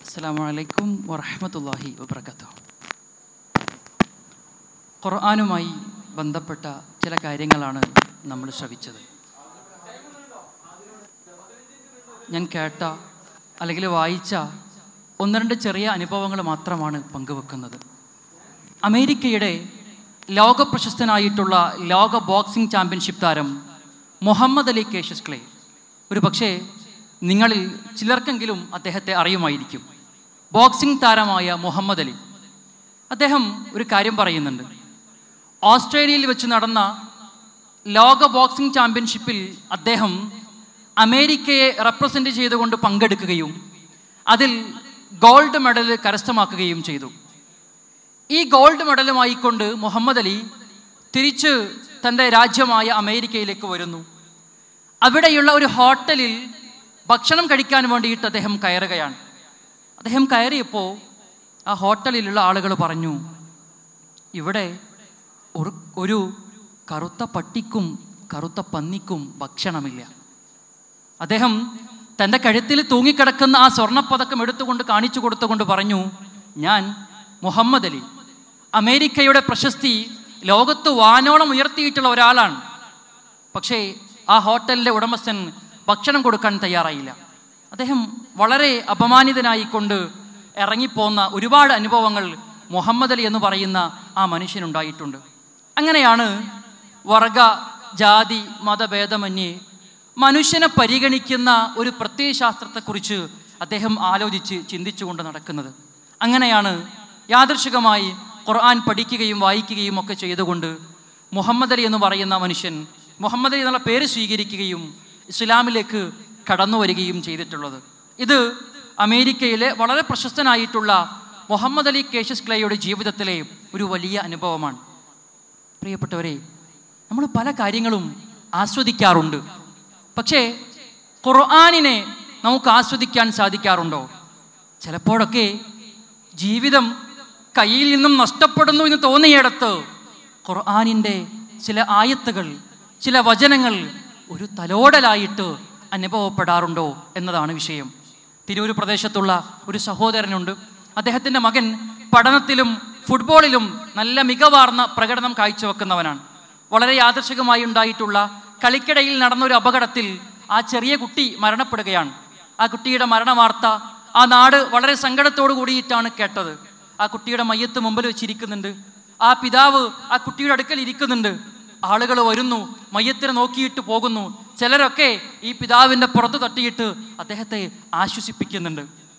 അസ്സാം വലൈക്കും വറഹമത്തല്ലാഹി വബർക്കാത്തു ഖുർആാനുമായി ബന്ധപ്പെട്ട ചില കാര്യങ്ങളാണ് നമ്മൾ ശ്രവിച്ചത് ഞാൻ കേട്ട അല്ലെങ്കിൽ വായിച്ച ഒന്ന് രണ്ട് ചെറിയ അനുഭവങ്ങൾ മാത്രമാണ് പങ്കുവെക്കുന്നത് അമേരിക്കയുടെ ലോക പ്രശസ്തനായിട്ടുള്ള ലോക ബോക്സിംഗ് ചാമ്പ്യൻഷിപ്പ് താരം മുഹമ്മദ് അലി കേഷസ് ക്ലേ ഒരു പക്ഷേ നിങ്ങളിൽ ചിലർക്കെങ്കിലും അദ്ദേഹത്തെ അറിയുമായിരിക്കും ബോക്സിംഗ് താരമായ മുഹമ്മദ് അലി അദ്ദേഹം ഒരു കാര്യം പറയുന്നുണ്ട് ഓസ്ട്രേലിയയിൽ വെച്ച് നടന്ന ലോക ബോക്സിംഗ് ചാമ്പ്യൻഷിപ്പിൽ അദ്ദേഹം അമേരിക്കയെ റെപ്രസെൻ്റ് ചെയ്തുകൊണ്ട് പങ്കെടുക്കുകയും അതിൽ ഗോൾഡ് മെഡൽ കരസ്ഥമാക്കുകയും ചെയ്തു ഈ ഗോൾഡ് മെഡലുമായി കൊണ്ട് മുഹമ്മദ് അലി തിരിച്ച് തൻ്റെ രാജ്യമായ അമേരിക്കയിലേക്ക് വരുന്നു അവിടെയുള്ള ഒരു ഹോട്ടലിൽ ഭക്ഷണം കഴിക്കാൻ വേണ്ടിയിട്ട് അദ്ദേഹം കയറുകയാണ് അദ്ദേഹം കയറിയപ്പോൾ ആ ഹോട്ടലിലുള്ള ആളുകൾ പറഞ്ഞു ഇവിടെ ഒരു ഒരു കറുത്ത പട്ടിക്കും കറുത്ത പന്നിക്കും ഭക്ഷണമില്ല അദ്ദേഹം തൻ്റെ കഴുത്തിൽ തൂങ്ങിക്കിടക്കുന്ന ആ സ്വർണ്ണപ്പതക്കം എടുത്തുകൊണ്ട് കാണിച്ചു കൊടുത്തുകൊണ്ട് പറഞ്ഞു ഞാൻ മുഹമ്മദ് അലി അമേരിക്കയുടെ പ്രശസ്തി ലോകത്ത് വാനോളം ഉയർത്തിയിട്ടുള്ള ഒരാളാണ് പക്ഷേ ആ ഹോട്ടലിൻ്റെ ഉടമസ്ഥൻ ഭക്ഷണം കൊടുക്കാൻ തയ്യാറായില്ല അദ്ദേഹം വളരെ അപമാനിതനായിക്കൊണ്ട് ഇറങ്ങിപ്പോന്ന ഒരുപാട് അനുഭവങ്ങൾ മുഹമ്മദ് അലി എന്ന് പറയുന്ന ആ മനുഷ്യനുണ്ടായിട്ടുണ്ട് അങ്ങനെയാണ് വർഗ ജാതി മതഭേദമന്യേ മനുഷ്യനെ പരിഗണിക്കുന്ന ഒരു പ്രത്യയശാസ്ത്രത്തെക്കുറിച്ച് അദ്ദേഹം ആലോചിച്ച് ചിന്തിച്ചുകൊണ്ട് നടക്കുന്നത് അങ്ങനെയാണ് യാദൃശികമായി ഖുർആൻ പഠിക്കുകയും വായിക്കുകയും ഒക്കെ ചെയ്തുകൊണ്ട് മുഹമ്മദ് അലി എന്ന് പറയുന്ന മനുഷ്യൻ മുഹമ്മദ് അലി എന്നുള്ള പേര് സ്വീകരിക്കുകയും ഇസ്ലാമിലേക്ക് കടന്നു വരികയും ചെയ്തിട്ടുള്ളത് ഇത് അമേരിക്കയിലെ വളരെ പ്രശസ്തനായിട്ടുള്ള മുഹമ്മദ് അലി കേശസ് ക്ലേയുടെ ജീവിതത്തിലെ ഒരു വലിയ അനുഭവമാണ് പ്രിയപ്പെട്ടവരെ നമ്മൾ പല കാര്യങ്ങളും ആസ്വദിക്കാറുണ്ട് പക്ഷേ ഖുർആാനിനെ നമുക്ക് ആസ്വദിക്കാൻ സാധിക്കാറുണ്ടോ ചിലപ്പോഴൊക്കെ ജീവിതം കയ്യിൽ നിന്നും നഷ്ടപ്പെടുന്നു എന്ന് തോന്നിയിടത്ത് ഖുർആാനിൻ്റെ ചില ആയത്തുകൾ ചില വചനങ്ങൾ ഒരു തലോടലായിട്ട് അനുഭവപ്പെടാറുണ്ടോ എന്നതാണ് വിഷയം തിരൂർ പ്രദേശത്തുള്ള ഒരു സഹോദരനുണ്ട് അദ്ദേഹത്തിൻ്റെ മകൻ പഠനത്തിലും ഫുട്ബോളിലും നല്ല മികവാർന്ന പ്രകടനം കാഴ്ചവെക്കുന്നവനാണ് വളരെ യാദർശികമായി ഉണ്ടായിട്ടുള്ള കളിക്കിടയിൽ നടന്ന ഒരു അപകടത്തിൽ ആ ചെറിയ കുട്ടി മരണപ്പെടുകയാണ് ആ കുട്ടിയുടെ മരണവാർത്ത ആ നാട് വളരെ സങ്കടത്തോടു കൂടിയിട്ടാണ് കേട്ടത് ആ കുട്ടിയുടെ മയ്യത്ത് മുമ്പിൽ വെച്ചിരിക്കുന്നുണ്ട് ആ പിതാവ് ആ കുട്ടിയുടെ അടുക്കൽ ഇരിക്കുന്നുണ്ട് ആളുകൾ വരുന്നു മയ്യത്തിനെ നോക്കിയിട്ട് പോകുന്നു ചിലരൊക്കെ ഈ പിതാവിൻ്റെ പുറത്ത് തട്ടിയിട്ട് അദ്ദേഹത്തെ ആശ്വസിപ്പിക്കുന്നുണ്ട്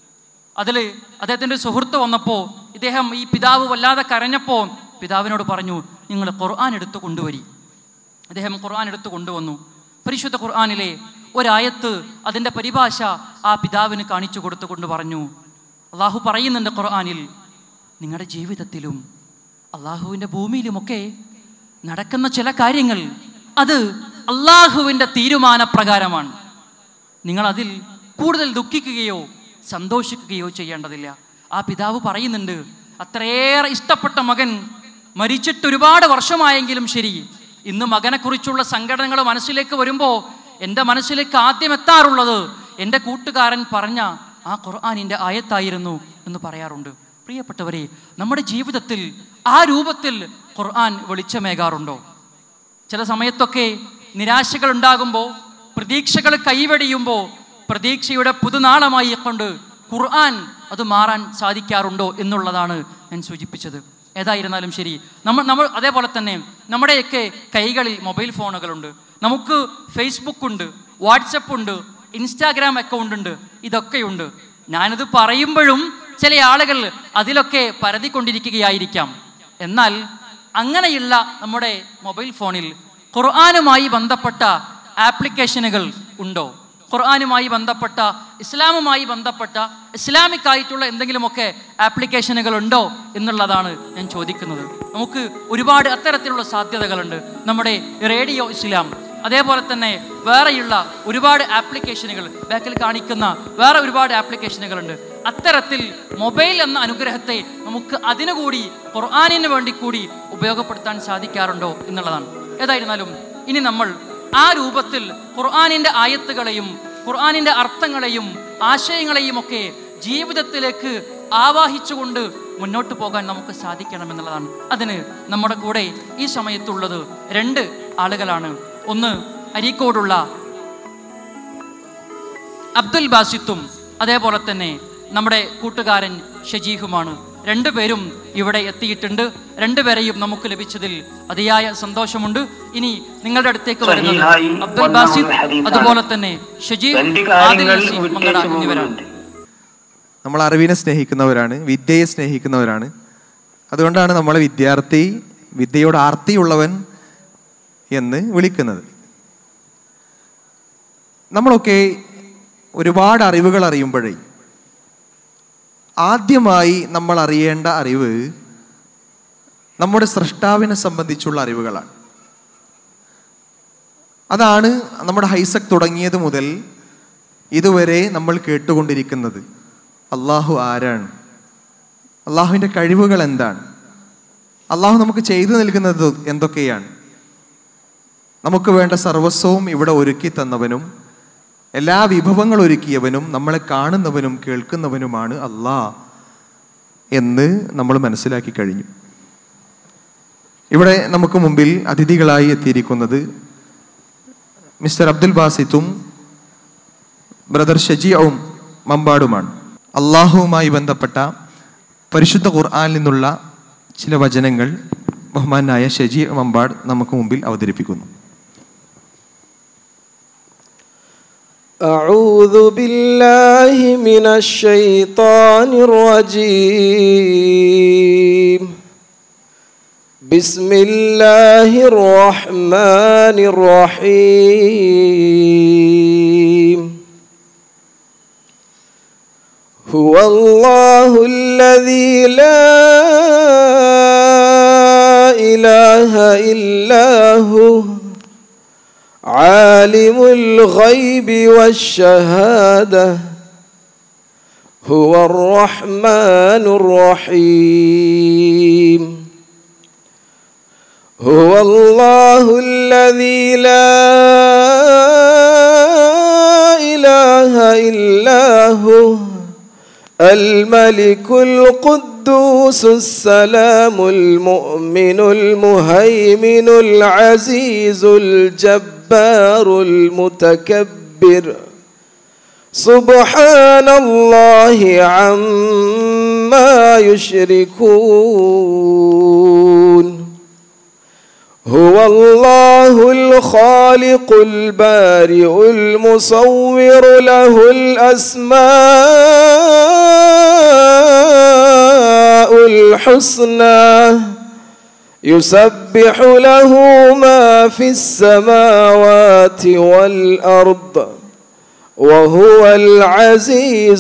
അതിൽ അദ്ദേഹത്തിൻ്റെ സുഹൃത്ത് വന്നപ്പോൾ ഇദ്ദേഹം ഈ പിതാവ് വല്ലാതെ കരഞ്ഞപ്പോൾ പിതാവിനോട് പറഞ്ഞു നിങ്ങൾ ഖുർആൻ എടുത്ത് കൊണ്ടുവരി അദ്ദേഹം ഖുർആൻ എടുത്ത് കൊണ്ടുവന്നു പരിശുദ്ധ ഖുർആാനിലെ ഒരായത്ത് അതിൻ്റെ പരിഭാഷ ആ പിതാവിന് കാണിച്ചു കൊടുത്തുകൊണ്ട് പറഞ്ഞു അള്ളാഹു പറയുന്നുണ്ട് ഖുർആാനിൽ നിങ്ങളുടെ ജീവിതത്തിലും അള്ളാഹുവിൻ്റെ ഭൂമിയിലുമൊക്കെ നടക്കുന്ന ചില കാര്യങ്ങൾ അത് അള്ളാഹുവിൻ്റെ തീരുമാനപ്രകാരമാണ് നിങ്ങൾ അതിൽ കൂടുതൽ ദുഃഖിക്കുകയോ സന്തോഷിക്കുകയോ ചെയ്യേണ്ടതില്ല ആ പിതാവ് പറയുന്നുണ്ട് അത്രയേറെ ഇഷ്ടപ്പെട്ട മകൻ മരിച്ചിട്ട് ഒരുപാട് വർഷമായെങ്കിലും ശരി ഇന്ന് മകനെക്കുറിച്ചുള്ള സംഘടനകൾ മനസ്സിലേക്ക് വരുമ്പോൾ എൻ്റെ മനസ്സിലേക്ക് ആദ്യം എത്താറുള്ളത് എൻ്റെ കൂട്ടുകാരൻ പറഞ്ഞ ആ ഖുർആാനിൻ്റെ ആയത്തായിരുന്നു എന്ന് പറയാറുണ്ട് പ്രിയപ്പെട്ടവരെ നമ്മുടെ ജീവിതത്തിൽ ആ രൂപത്തിൽ ഖുർആൻ വെളിച്ചമേകാറുണ്ടോ ചില സമയത്തൊക്കെ നിരാശകൾ ഉണ്ടാകുമ്പോൾ പ്രതീക്ഷകൾ കൈവെടിയുമ്പോൾ പ്രതീക്ഷയുടെ പുതുനാളമായി കൊണ്ട് ഖുർആൻ അത് മാറാൻ സാധിക്കാറുണ്ടോ എന്നുള്ളതാണ് ഞാൻ സൂചിപ്പിച്ചത് ഏതായിരുന്നാലും ശരി നമ്മൾ നമ്മൾ അതേപോലെ തന്നെ നമ്മുടെയൊക്കെ കൈകളിൽ മൊബൈൽ ഫോണുകളുണ്ട് നമുക്ക് ഫേസ്ബുക്ക് ഉണ്ട് വാട്സപ്പ് ഉണ്ട് ഇൻസ്റ്റാഗ്രാം അക്കൗണ്ട് ഉണ്ട് ഇതൊക്കെയുണ്ട് ഞാനത് പറയുമ്പോഴും ചില ആളുകൾ അതിലൊക്കെ പരതിക്കൊണ്ടിരിക്കുകയായിരിക്കാം എന്നാൽ അങ്ങനെയുള്ള നമ്മുടെ മൊബൈൽ ഫോണിൽ ഖുർആാനുമായി ബന്ധപ്പെട്ട ആപ്ലിക്കേഷനുകൾ ഉണ്ടോ ഖുർആാനുമായി ബന്ധപ്പെട്ട ഇസ്ലാമുമായി ബന്ധപ്പെട്ട ഇസ്ലാമിക് ആയിട്ടുള്ള എന്തെങ്കിലുമൊക്കെ ആപ്ലിക്കേഷനുകൾ ഉണ്ടോ എന്നുള്ളതാണ് ഞാൻ ചോദിക്കുന്നത് നമുക്ക് ഒരുപാട് അത്തരത്തിലുള്ള സാധ്യതകളുണ്ട് നമ്മുടെ റേഡിയോ ഇസ്ലാം അതേപോലെ തന്നെ വേറെയുള്ള ഒരുപാട് ആപ്ലിക്കേഷനുകൾ ബാക്കിൽ കാണിക്കുന്ന വേറെ ഒരുപാട് ആപ്ലിക്കേഷനുകളുണ്ട് അത്തരത്തിൽ മൊബൈൽ എന്ന അനുഗ്രഹത്തെ നമുക്ക് അതിനു കൂടി ഖുർആാനിന് വേണ്ടി കൂടി ഉപയോഗപ്പെടുത്താൻ സാധിക്കാറുണ്ടോ എന്നുള്ളതാണ് ഏതായിരുന്നാലും ഇനി നമ്മൾ ആ രൂപത്തിൽ ഖുർആാനിൻ്റെ ആയത്തുകളെയും ഖുർആാനിൻ്റെ അർത്ഥങ്ങളെയും ആശയങ്ങളെയും ഒക്കെ ജീവിതത്തിലേക്ക് ആവാഹിച്ചുകൊണ്ട് മുന്നോട്ട് പോകാൻ നമുക്ക് സാധിക്കണം എന്നുള്ളതാണ് അതിന് നമ്മുടെ കൂടെ ഈ സമയത്തുള്ളത് രണ്ട് ആളുകളാണ് ഒന്ന് അരീക്കോടുള്ള അബ്ദുൽ ബാസിത്തും അതേപോലെ തന്നെ നമ്മുടെ കൂട്ടുകാരൻ ഷജീഹുമാണ് രണ്ടുപേരും ഇവിടെ എത്തിയിട്ടുണ്ട് രണ്ടുപേരെയും നമുക്ക് ലഭിച്ചതിൽ അതിയായ സന്തോഷമുണ്ട് ഇനി നിങ്ങളുടെ അടുത്തേക്ക് വരുന്നത് സഹിഹായി അബ്ദുൽ ബാസിത്ത് വന്ന ഹദീസാണ്. അതുപോലെ തന്നെ ഷജീഹ് രണ്ട് ആദിൽ കാര്യങ്ങൾ നസീഫ് മങ്കട വിട്ടേച്ചു എന്നിവരാണ് പോകുന്നുണ്ട് നമ്മൾ അറിവിനെ സ്നേഹിക്കുന്നവരാണ് വിദ്യയെ സ്നേഹിക്കുന്നവരാണ് അതുകൊണ്ടാണ് നമ്മളെ വിദ്യാർത്ഥി വിദ്യയോട് ആർത്തിയുള്ളവൻ എന്ന് വിളിക്കുന്നത് നമ്മളൊക്കെ ഒരുപാട് അറിവുകൾ അറിയുമ്പോഴേ ആദ്യമായി നമ്മൾ അറിയേണ്ട അറിവ് നമ്മുടെ സൃഷ്ടാവിനെ സംബന്ധിച്ചുള്ള അറിവുകളാണ് അതാണ് നമ്മുടെ ഹൈസക് തുടങ്ങിയത് മുതൽ ഇതുവരെ നമ്മൾ കേട്ടുകൊണ്ടിരിക്കുന്നത് അള്ളാഹു ആരാണ് അള്ളാഹുവിൻ്റെ കഴിവുകൾ എന്താണ് അള്ളാഹു നമുക്ക് ചെയ്തു നൽകുന്നത് എന്തൊക്കെയാണ് നമുക്ക് വേണ്ട സർവസ്വവും ഇവിടെ ഒരുക്കി തന്നവനും എല്ലാ വിഭവങ്ങൾ ഒരുക്കിയവനും നമ്മളെ കാണുന്നവനും കേൾക്കുന്നവനുമാണ് അള്ളാ എന്ന് നമ്മൾ മനസ്സിലാക്കി കഴിഞ്ഞു ഇവിടെ നമുക്ക് മുമ്പിൽ അതിഥികളായി എത്തിയിരിക്കുന്നത് മിസ്റ്റർ അബ്ദുൽ ബാസിത്തും ബ്രദർ ഷജിയവും മമ്പാടുമാണ് അള്ളാഹുവുമായി ബന്ധപ്പെട്ട പരിശുദ്ധ ഖുർആനിൽ നിന്നുള്ള ചില വചനങ്ങൾ ബഹുമാനായ ഷജി മമ്പാട് നമുക്ക് മുമ്പിൽ അവതരിപ്പിക്കുന്നു أعوذ بالله من الشيطان الرجيم بسم الله الرحمن الرحيم هو الله الذي لا إله إلا هو عالم الغيب والشهادة هو الرحمن الرحيم هو الله الذي لا إله إلا هو الملك القدوس السلام المؤمن المهيمن العزيز الجبار المتكبر سبحان الله عما يشركون هو الله الخالق البارئ المصور له الأسماء الحسنى يسبح له ما في السماوات والأرض وهو العزيز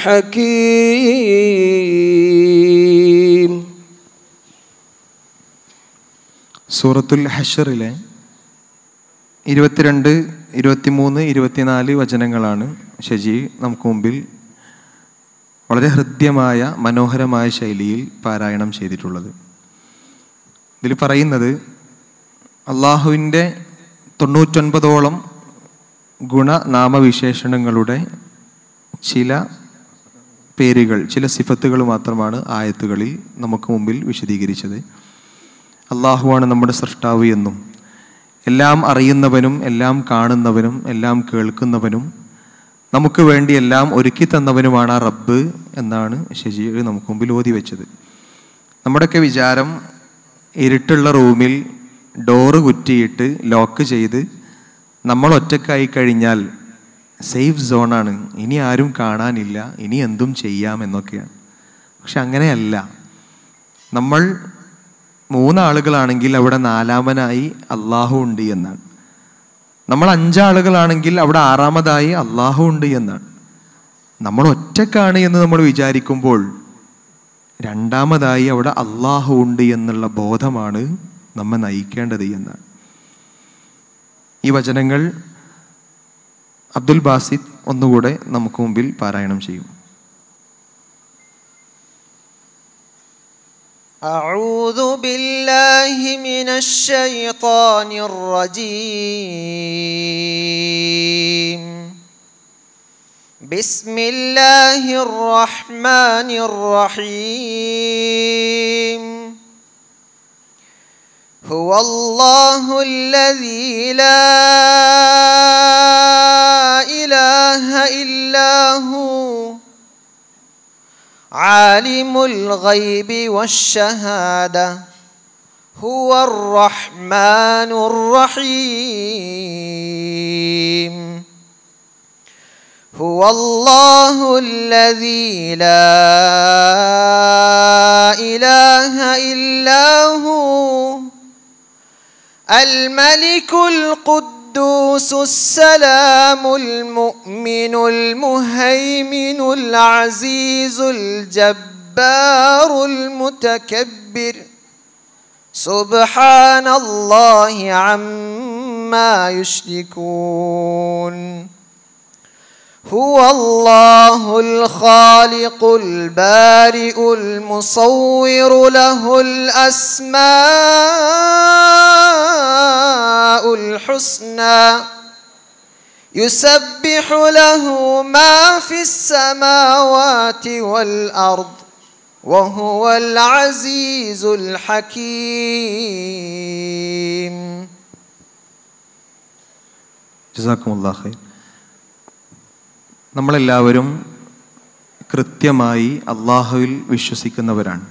الحكيم സൂറത്തുൽ ഹഷറിലെ ഇരുപത്തിരണ്ട് ഇരുപത്തിമൂന്ന് ഇരുപത്തിനാല് വചനങ്ങളാണ് ഷജി നമുക്ക് മുമ്പിൽ വളരെ ഹൃദ്യമായ മനോഹരമായ ശൈലിയിൽ പാരായണം ചെയ്തിട്ടുള്ളത് ഇതിൽ പറയുന്നത് അള്ളാഹുവിൻ്റെ തൊണ്ണൂറ്റൊൻപതോളം ഗുണനാമവിശേഷണങ്ങളുടെ ചില പേരുകൾ ചില സിഫത്തുകൾ മാത്രമാണ് ആയത്തുകളിൽ നമുക്ക് മുമ്പിൽ വിശദീകരിച്ചത് അള്ളാഹുവാണ് നമ്മുടെ സൃഷ്ടാവ് എന്നും എല്ലാം അറിയുന്നവനും എല്ലാം കാണുന്നവനും എല്ലാം കേൾക്കുന്നവനും നമുക്ക് വേണ്ടി എല്ലാം ഒരുക്കി തന്നവനുമാണ് ആ റബ്ബ് എന്നാണ് ശശി നമുക്ക് മുമ്പിൽ ഓതി വെച്ചത് നമ്മുടെയൊക്കെ വിചാരം ഇരുട്ടുള്ള റൂമിൽ ഡോറ് കുറ്റിയിട്ട് ലോക്ക് ചെയ്ത് നമ്മൾ ഒറ്റക്കായി കഴിഞ്ഞാൽ സേഫ് സോണാണ് ഇനി ആരും കാണാനില്ല ഇനി എന്തും ചെയ്യാം എന്നൊക്കെയാണ് പക്ഷെ അങ്ങനെയല്ല നമ്മൾ മൂന്നാളുകളാണെങ്കിൽ അവിടെ നാലാമനായി അള്ളാഹു ഉണ്ട് എന്നാണ് നമ്മൾ അഞ്ചാളുകളാണെങ്കിൽ അവിടെ ആറാമതായി അള്ളാഹു ഉണ്ട് എന്നാണ് നമ്മൾ ഒറ്റക്കാണ് എന്ന് നമ്മൾ വിചാരിക്കുമ്പോൾ രണ്ടാമതായി അവിടെ അള്ളാഹു ഉണ്ട് എന്നുള്ള ബോധമാണ് നമ്മെ നയിക്കേണ്ടത് എന്നാണ് ഈ വചനങ്ങൾ അബ്ദുൽ ബാസിദ് ഒന്നുകൂടെ നമുക്ക് മുമ്പിൽ പാരായണം ചെയ്യും أعوذ بالله من الشيطان الرجيم بسم الله الرحمن الرحيم هو الله الذي لا إله إلا هو عالم الغيب والشهادة هو الرحمن الرحيم هو الله الذي لا إله إلا هو الملك القدوس السلام المؤمن المهيمن العزيز الجبار المتكبر سبحان الله عما يشركون هو الله الخالق البارئ المصور له الأسماء الحسنى يسبح له ما في السماوات والأرض وهو العزيز الحكيم ജസാക്കുമുല്ലാ ഖൈർ നമ്മളെല്ലാവരും കൃത്യമായി അള്ളാഹുവിൽ വിശ്വസിക്കുന്നവരാണ്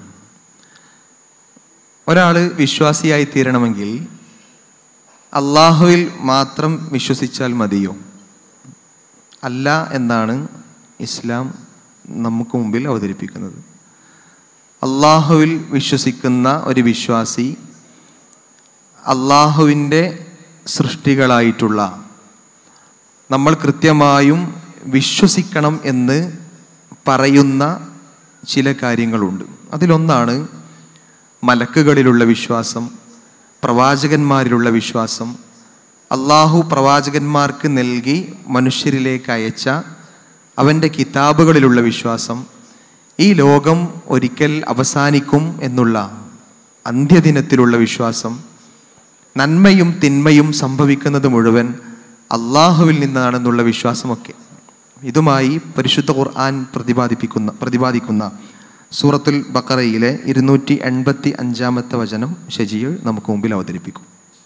ഒരാൾ വിശ്വാസിയായി തീരണമെങ്കിൽ അള്ളാഹുവിൽ മാത്രം വിശ്വസിച്ചാൽ മതിയോ അല്ല എന്നാണ് ഇസ്ലാം നമുക്ക് മുമ്പിൽ അവതരിപ്പിക്കുന്നത് അള്ളാഹുവിൽ വിശ്വസിക്കുന്ന ഒരു വിശ്വാസി അള്ളാഹുവിൻ്റെ സൃഷ്ടികളായിട്ടുള്ള നമ്മൾ കൃത്യമായും വിശ്വസിക്കണം എന്ന് പറയുന്ന ചില കാര്യങ്ങളുണ്ട് അതിലൊന്നാണ് മലക്കുകളിലുള്ള വിശ്വാസം പ്രവാചകന്മാരിലുള്ള വിശ്വാസം അള്ളാഹു പ്രവാചകന്മാർക്ക് നൽകി മനുഷ്യരിലേക്ക് അയച്ച അവൻ്റെ കിതാബുകളിലുള്ള വിശ്വാസം ഈ ലോകം ഒരിക്കൽ അവസാനിക്കും എന്നുള്ള അന്ത്യദിനത്തിലുള്ള വിശ്വാസം നന്മയും തിന്മയും സംഭവിക്കുന്നത് മുഴുവൻ അള്ളാഹുവിൽ നിന്നാണെന്നുള്ള വിശ്വാസമൊക്കെ ഇതുമായി പരിശുദ്ധ ഖുർആൻ പ്രതിപാദിപ്പിക്കുന്ന പ്രതിപാദിക്കുന്ന സൂറത്തുൽ ബക്കറയിലെ ഇരുന്നൂറ്റി എൺപത്തി അഞ്ചാമത്തെ വചനം ഷജിയ് നമുക്ക് മുമ്പിൽ അവതരിപ്പിക്കും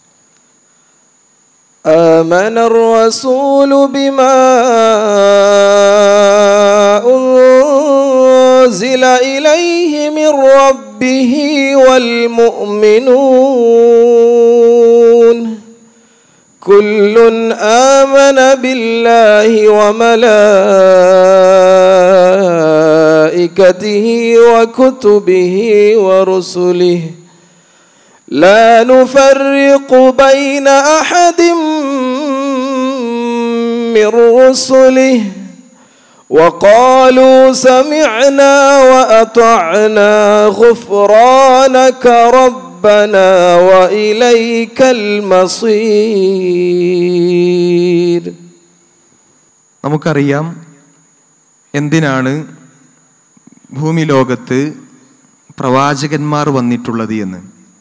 آمن الرسول بما أنزل إليه من ربه والمؤمنون كل آمن بالله وملائكته وكتبه ورسله لا نفرق بين احد من رسله وقالوا سمعنا واطعنا غفرانك ربنا واليك المصير നമുക്കറിയാം എന്തിനാണ് ഭൂമി ലോകത്ത് പ്രവാചകന്മാർ വന്നിട്ടുള്ളത് എന്ന്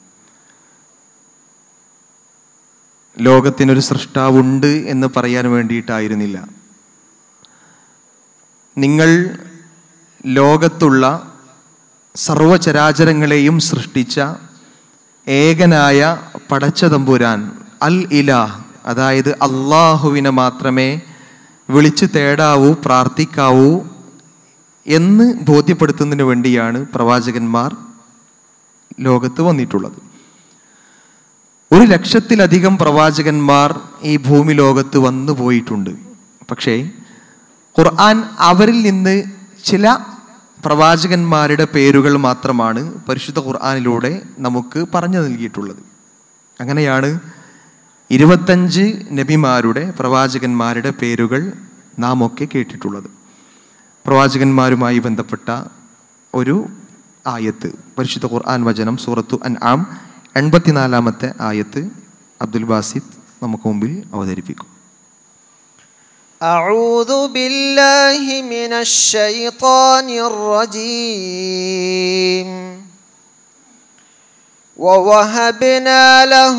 ലോകത്തിനൊരു സൃഷ്ടാവുണ്ട് എന്ന് പറയാൻ വേണ്ടിയിട്ടായിരുന്നില്ല നിങ്ങൾ ലോകത്തുള്ള സർവചരാചരങ്ങളെയും സൃഷ്ടിച്ച ഏകനായ പടച്ച തമ്പുരാൻ അൽ ഇലാഹ് അതായത് അള്ളാഹുവിനെ മാത്രമേ വിളിച്ചു തേടാവൂ പ്രാർത്ഥിക്കാവൂ എന്ന് ബോധ്യപ്പെടുത്തുന്നതിന് വേണ്ടിയാണ് പ്രവാചകന്മാർ ലോകത്ത് വന്നിട്ടുള്ളത് ഒരു ലക്ഷത്തിലധികം പ്രവാചകന്മാർ ഈ ഭൂമി ലോകത്ത് വന്നു പോയിട്ടുണ്ട് പക്ഷേ ഖുർആൻ അവരിൽ നിന്ന് ചില പ്രവാചകന്മാരുടെ പേരുകൾ മാത്രമാണ് പരിശുദ്ധ ഖുർആനിലൂടെ നമുക്ക് പറഞ്ഞു നൽകിയിട്ടുള്ളത് അങ്ങനെയാണ് ഇരുപത്തഞ്ച് നബിമാരുടെ പ്രവാചകന്മാരുടെ പേരുകൾ നാം ഒക്കെ കേട്ടിട്ടുള്ളത് പ്രവാചകന്മാരുമായി ബന്ധപ്പെട്ട ഒരു ആയത്ത് പരിശുദ്ധ ഖുർആൻ വചനം സൂറത്തു അൻ ആം എൺപത്തിനാലാമത്തെ ആയത്ത് അബ്ദുൽ ബാസിദ് നമുക്ക് മുമ്പിൽ അവതരിപ്പിക്കും أعوذ بالله من الشيطان الرجيم ووهبنا له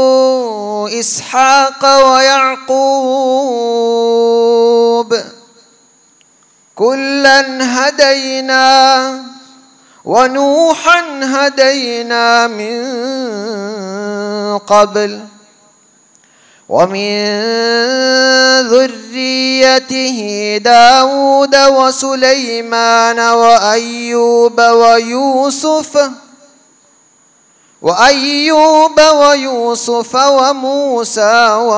إسحاق ويعقوب كلا هدينا ونوحا هدينا من قبل ومن ذريته داود وسليمان وأيوب ويوسف وأيوب ويوسف وموسى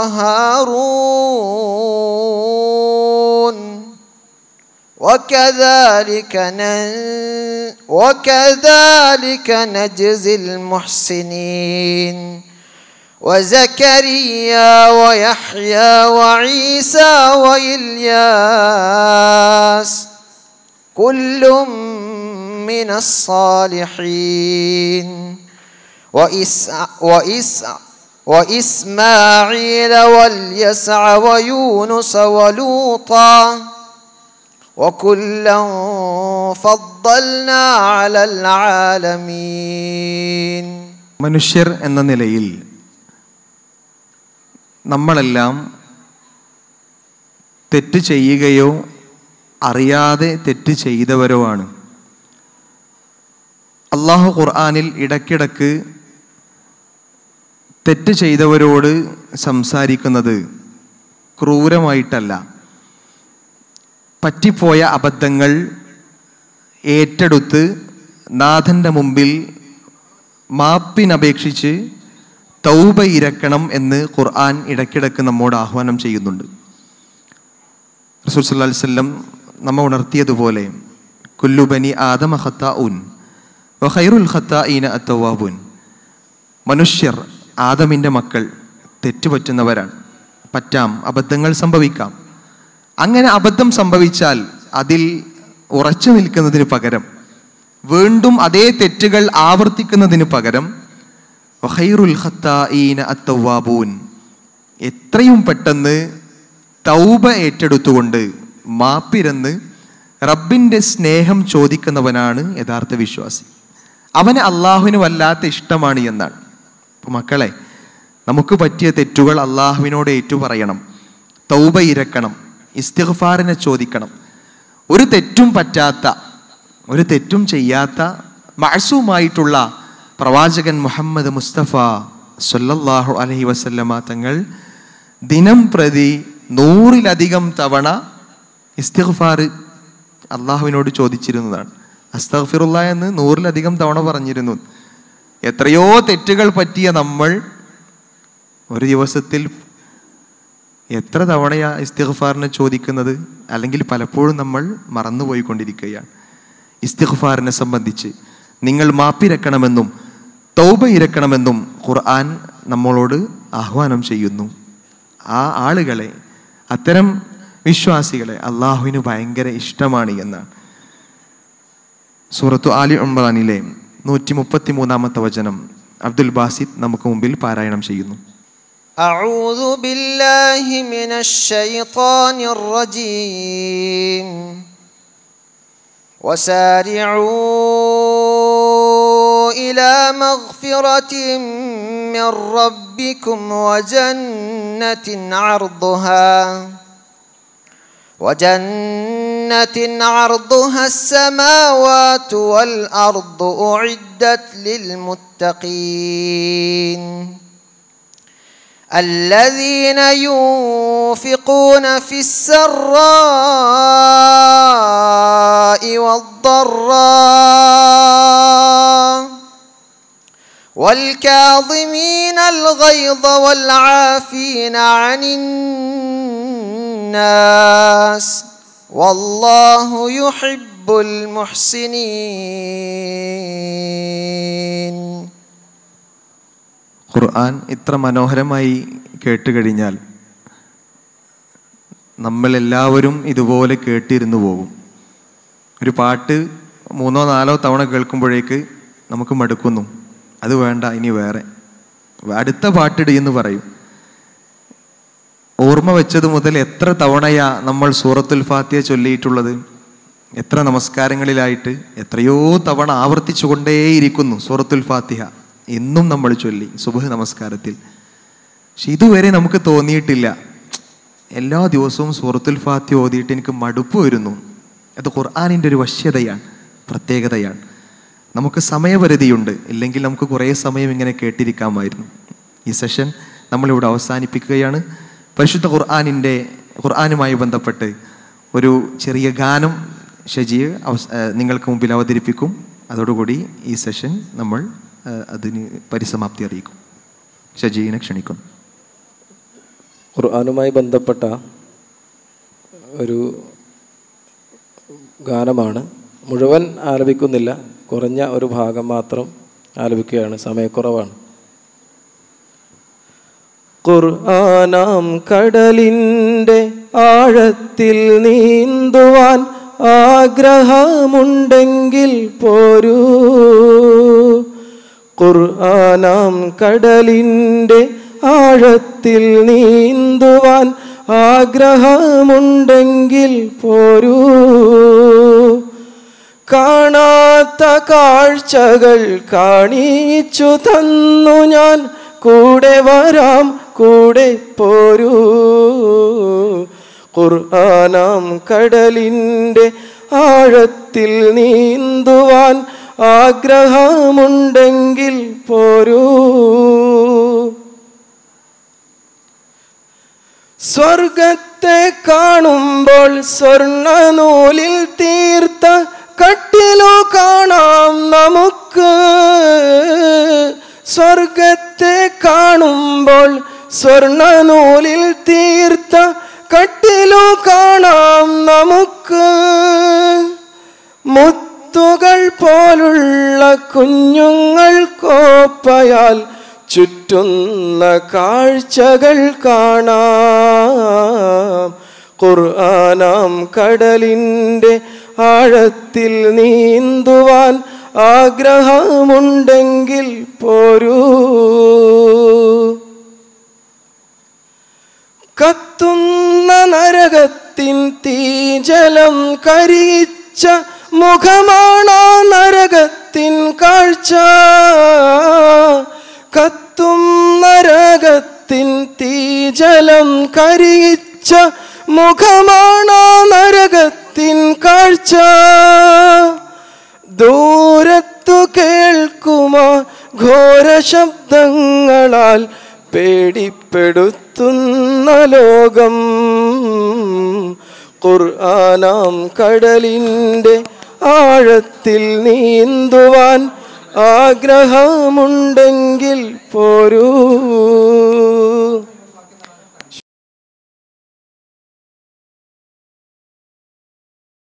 وهارون وكذلك ن... وكذلك نجزي المحسنين وزكريا ويحيى وعيسى وإلياس كل من الصالحين وإسع وإسع وإسماعيل واليسع ويونس ولوطا وكلا فضلنا على العالمين മനുഷ്യർ എന്ന നിലയിൽ നമ്മളെല്ലാം തെറ്റ് ചെയ്യുകയോ അറിയാതെ തെറ്റ് ചെയ്തവരോ ആണ് അള്ളാഹു ഖുർആാനിൽ ഇടയ്ക്കിടക്ക് തെറ്റ് ചെയ്തവരോട് സംസാരിക്കുന്നത് ക്രൂരമായിട്ടല്ല പറ്റിപ്പോയ അബദ്ധങ്ങൾ ഏറ്റെടുത്ത് നാഥൻ്റെ മുമ്പിൽ മാപ്പിനപേക്ഷിച്ച് തൗബ ഇരക്കണം എന്ന് ഖുർആൻ ഇടയ്ക്കിടക്ക് നമ്മോട് ആഹ്വാനം ചെയ്യുന്നുണ്ട് റസൂൽ സല്ലല്ലാഹു അലൈഹി വസല്ലം നമ്മെ ഉണർത്തിയതുപോലെ കുല്ലുബനി ആദമ ഖത്താ ഉൻ വഖൈറുൽ ഖത്താഈന അത്തവാബുൻ മനുഷ്യർ ആദമിൻ്റെ മക്കൾ തെറ്റുപറ്റുന്നവരാണ് പറ്റാം അബദ്ധങ്ങൾ സംഭവിക്കാം അങ്ങനെ അബദ്ധം സംഭവിച്ചാൽ അതിൽ ഉറച്ചു നിൽക്കുന്നതിന് പകരം വീണ്ടും അതേ തെറ്റുകൾ ആവർത്തിക്കുന്നതിന് പകരം വഖൈറുൽ ഖത്താഈന അത്തവാബൂൻ എത്രയും പെട്ടെന്ന് തൗബ ഏറ്റെടുത്തുകൊണ്ട് മാപ്പിരന്ന് റബ്ബിൻ്റെ സ്നേഹം ചോദിക്കുന്നവനാണ് യഥാർത്ഥ വിശ്വാസി അവന് അള്ളാഹുവിന് വല്ലാത്ത ഇഷ്ടമാണ് എന്നാണ് അപ്പോൾ മക്കളെ നമുക്ക് പറ്റിയ തെറ്റുകൾ അള്ളാഹുവിനോട് ഏറ്റു പറയണം തൗബ ഇരക്കണം ഇസ്തിഗ്ഫാറിനെ ചോദിക്കണം ഒരു തെറ്റും പറ്റാത്ത ഒരു തെറ്റും ചെയ്യാത്ത മഴസുമായിട്ടുള്ള പ്രവാചകൻ മുഹമ്മദ് മുസ്തഫ സല്ലല്ലാഹു അലൈഹി വസല്ലമ തങ്ങൾ ദിനം പ്രതി നൂറിലധികം തവണ ഇസ്തിഗ്ഫാർ അള്ളാഹുവിനോട് ചോദിച്ചിരുന്നതാണ് അസ്തഗ്ഫിറുള്ള എന്ന് നൂറിലധികം തവണ പറഞ്ഞിരുന്നു എത്രയോ തെറ്റുകൾ പറ്റിയ നമ്മൾ ഒരു ദിവസത്തിൽ എത്ര തവണയാ ഇസ്തിഗ്ഫാറിനെ ചോദിക്കുന്നത് അല്ലെങ്കിൽ പലപ്പോഴും നമ്മൾ മറന്നുപോയിക്കൊണ്ടിരിക്കുകയാണ് ഇസ്തിഗ്ഫാറിനെ സംബന്ധിച്ച് നിങ്ങൾ മാപ്പിരക്കണമെന്നും തൗബ ഇരക്കണമെന്നും ഖുർആൻ നമ്മളോട് ആഹ്വാനം ചെയ്യുന്നു ആ ആളുകളെ അത്തരം വിശ്വാസികളെ അള്ളാഹുവിന് ഭയങ്കര ഇഷ്ടമാണ് എന്നാണ് സൂറത്തു ആലി ഉംറാനിലെ നൂറ്റി മുപ്പത്തി മൂന്നാമത്തെ വചനം അബ്ദുൽ ബാസിദ് നമുക്ക് മുമ്പിൽ പാരായണം ചെയ്യുന്നു أعوذ بالله من الشيطان الرجيم وسارعوا إلى مغفرة من ربكم وجنة عرضها وجنة عرضها السماوات والأرض أعدت للمتقين الذين ينفقون في السراء والضراء والكاظمين الغيظ والعافين عن الناس والله يحب المحسنين ഖുർആൻ ഇത്ര മനോഹരമായി കേട്ടുകഴിഞ്ഞാൽ നമ്മളെല്ലാവരും ഇതുപോലെ കേട്ടിരുന്നു പോകും ഒരു പാട്ട് മൂന്നോ നാലോ തവണ കേൾക്കുമ്പോഴേക്ക് നമുക്ക് മടുക്കുന്നു അത് വേണ്ട ഇനി വേറെ അടുത്ത പാട്ടിട് എന്ന് പറയും ഓർമ്മ വെച്ചത് മുതൽ എത്ര തവണയാ നമ്മൾ സൂറത്തുൽ ഫാത്തിയ ചൊല്ലിയിട്ടുള്ളത് എത്ര നമസ്കാരങ്ങളിലായിട്ട് എത്രയോ തവണ ആവർത്തിച്ചുകൊണ്ടേയിരിക്കുന്നു സൂറത്തുൽ ഫാത്തിഹ എന്നും നമ്മൾ ചൊല്ലി സുബഹ് നമസ്കാരത്തിൽ പക്ഷെ ഇതുവരെ നമുക്ക് തോന്നിയിട്ടില്ല എല്ലാ ദിവസവും സൂറത്തുൽ ഫാത്തിഹ ഓതിയിട്ട് എനിക്ക് മടുപ്പ് വരുന്നു അത് ഖുർആാനിൻ്റെ ഒരു വശ്യതയാണ് പ്രത്യേകതയാണ് നമുക്ക് സമയപരിധിയുണ്ട് ഇല്ലെങ്കിൽ നമുക്ക് കുറേ സമയം ഇങ്ങനെ കേട്ടിരിക്കാമായിരുന്നു ഈ സെഷൻ നമ്മളിവിടെ അവസാനിപ്പിക്കുകയാണ് പരിശുദ്ധ ഖുർആാനിൻ്റെ ഖുർആാനുമായി ബന്ധപ്പെട്ട് ഒരു ചെറിയ ഗാനം ഷജിയെ അവസ് ഏഹ് നിങ്ങൾക്ക് മുമ്പിൽ അവതരിപ്പിക്കും അതോടുകൂടി ഈ സെഷൻ നമ്മൾ ഏഹ് അതിന് പരിസമാപ്തി അറിയിക്കും ഷജീനെ ക്ഷണിക്കുന്നു ഖുർആാനുമായി ബന്ധപ്പെട്ട ഒരു ഗാനമാണ് മുഴുവൻ ആലപിക്കുന്നില്ല കുറഞ്ഞ ഒരു ഭാഗം മാത്രം ആലപിക്കുകയാണ് സമയക്കുറവാണ് ഖുർആനാം കടലിൻ്റെ ആഴത്തിൽ നീന്തുവാൻ ആഗ്രഹമുണ്ടെങ്കിൽ പോരൂ ഖുർആനാം കടലിൻ്റെ ആഴത്തിൽ നീന്തുവാൻ ആഗ്രഹമുണ്ടെങ്കിൽ പോരൂ കാണാത്ത കാഴ്ചകൾ കാണിച്ചു തന്നു ഞാൻ കൂടെ വരാം കൂടെ പോരൂ ഖുർആനാം കടലിൻ്റെ ആഴത്തിൽ നീന്തുവാൻ ആഗ്രഹമുണ്ടെങ്കിൽ പോരൂ സ്വർഗത്തെ കാണുമ്പോൾ സ്വർണ്ണ നൂലിൽ തീർത്ത കട്ടിലു കാണാം നമുക്ക് സ്വർഗത്തെ കാണുമ്പോൾ സ്വർണ്ണ നൂലിൽ തീർത്ത കട്ടിലു കാണാം നമുക്ക് മുത്തുകൾ പോലുള്ള കുഞ്ഞുങ്ങൾ കോപ്പയാൽ ചുറ്റുന്ന കാഴ്ചകൾ കാണാം ഖുർആനാം കടലിൻ്റെ ആഴത്തിൽ നീന്തുവാൻ ആഗ്രഹമുണ്ടെങ്കിൽ പോരൂ കത്തുന്ന നരകത്തിൻ തീജലം കരിയിച്ച മുഖമാണോ നരകത്തിൻ കാഴ്ച കത്തും നരകത്തിൻ തീജലം കരിയിച്ച മുഖമാണോ നരകത്തിൻ കാഴ്ച ദൂരത്തു കേൾക്കുമോ ഘോര ശബ്ദങ്ങളാൽ പേടിപ്പെടുത്തുന്ന ലോകം ഖുർആനാം കടലിൻ്റെ ആഴത്തിൽ നീന്തുവാൻ ആഗ്രഹമുണ്ടെങ്കിൽ പോരൂ